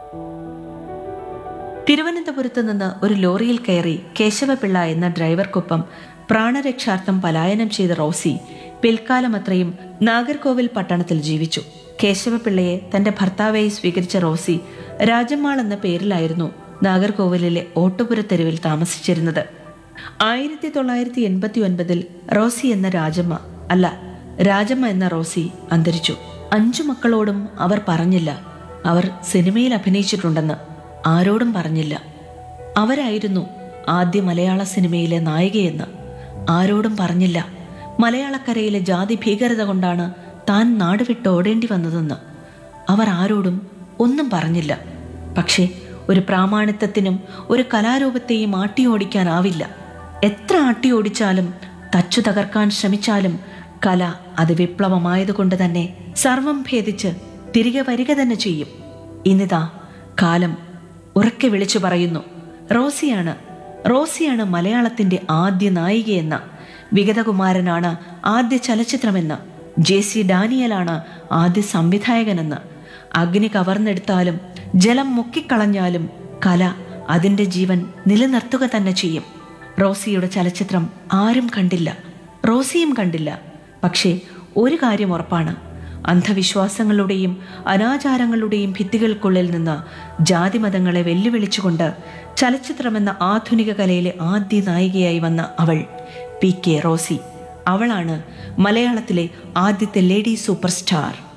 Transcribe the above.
തിരുവനന്തപുരത്ത് നിന്ന് ഒരു ലോറിയിൽ കയറി കേശവപിള്ള എന്ന ഡ്രൈവർക്കൊപ്പം പ്രാണരക്ഷാർത്ഥം പലായനം ചെയ്ത റോസി പിൽക്കാലമത്രയും നാഗർകോവിൽ പട്ടണത്തിൽ ജീവിച്ചു കേശവപിള്ളയെ തന്റെ ഭർത്താവായി സ്വീകരിച്ച റോസി രാജമ്മാൾ എന്ന പേരിലായിരുന്നു നാഗർകോവിലിലെ ഓട്ടുപുര തെരുവിൽ താമസിച്ചിരുന്നത് ആയിരത്തി തൊള്ളായിരത്തി എൺപത്തി ഒൻപതിൽ റോസി എന്ന രാജമ്മ അല്ല രാജമ്മ എന്ന റോസി അന്തരിച്ചു അഞ്ചു മക്കളോടും അവർ പറഞ്ഞില്ല അവർ സിനിമയിൽ അഭിനയിച്ചിട്ടുണ്ടെന്ന് ആരോടും പറഞ്ഞില്ല അവരായിരുന്നു ആദ്യ മലയാള സിനിമയിലെ നായികയെന്ന് ആരോടും പറഞ്ഞില്ല മലയാളക്കരയിലെ ജാതി ഭീകരത കൊണ്ടാണ് താൻ നാട് വിട്ട് ഓടേണ്ടി വന്നതെന്ന് അവർ ആരോടും ഒന്നും പറഞ്ഞില്ല പക്ഷേ ഒരു പ്രാമാണിത്വത്തിനും ഒരു കലാരൂപത്തെയും ആട്ടിയോടിക്കാനാവില്ല എത്ര ആട്ടിയോടിച്ചാലും തച്ചു തകർക്കാൻ ശ്രമിച്ചാലും കല അത് വിപ്ലവമായതുകൊണ്ട് തന്നെ സർവം ഭേദിച്ച് തിരികെ വരിക തന്നെ ചെയ്യും ഇന്നിതാ കാലം ഉറക്കെ വിളിച്ചു പറയുന്നു റോസിയാണ് റോസിയാണ് മലയാളത്തിന്റെ ആദ്യ നായികയെന്ന വിഗതകുമാരനാണ് ആദ്യ ചലച്ചിത്രമെന്ന് ജെ സി ഡാനിയലാണ് ആദ്യ സംവിധായകനെന്ന് അഗ്നി കവർന്നെടുത്താലും ജലം മുക്കിക്കളഞ്ഞാലും കല അതിന്റെ ജീവൻ നിലനിർത്തുക തന്നെ ചെയ്യും റോസിയുടെ ചലച്ചിത്രം ആരും കണ്ടില്ല റോസിയും കണ്ടില്ല പക്ഷേ ഒരു കാര്യം ഉറപ്പാണ് അന്ധവിശ്വാസങ്ങളുടെയും അനാചാരങ്ങളുടെയും ഭിത്തികൾക്കുള്ളിൽ നിന്ന് ജാതിമതങ്ങളെ വെല്ലുവിളിച്ചുകൊണ്ട് ചലച്ചിത്രമെന്ന ആധുനിക കലയിലെ ആദ്യ നായികയായി വന്ന അവൾ പി കെ റോസി അവളാണ് മലയാളത്തിലെ ആദ്യത്തെ ലേഡി സൂപ്പർ സ്റ്റാർ